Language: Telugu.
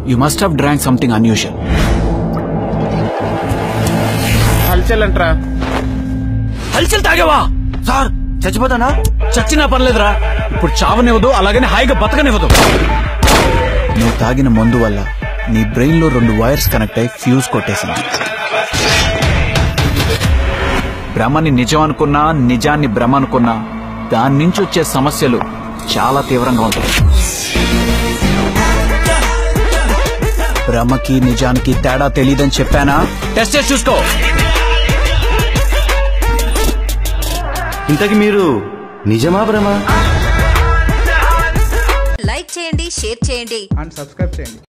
you must have drank something unusual హల్చల్ అంటరా హల్చల్ తాగావా సార్ చచ్చిపోతానా చచ్చినా పర్లేదురా ఇప్పుడు చావనివ్వదు అలాగని హాయిగా బతకనివ్వదు నువ్వు తాగిన మందు వల్ల నీ బ్రెయిన్ లో రెండు వైర్స్ కనెక్ట్ అయి ఫ్యూజ్ కొట్టేసింది భ్రమని నిజం అనుకున్నా నిజాన్ని భ్రమ అనుకున్నా దాని నుంచి వచ్చే సమస్యలు చాలా తీవ్రంగా ఉంటాయి భ్రమకి నిజానికి తేడా తెలియదని చెప్పానా టెస్ట్ చేసి చూసుకో ఇంతకి మీరు నిజమా భ్రమా లైక్ చేయండి షేర్ చేయండి అండ్ సబ్స్క్రైబ్ చేయండి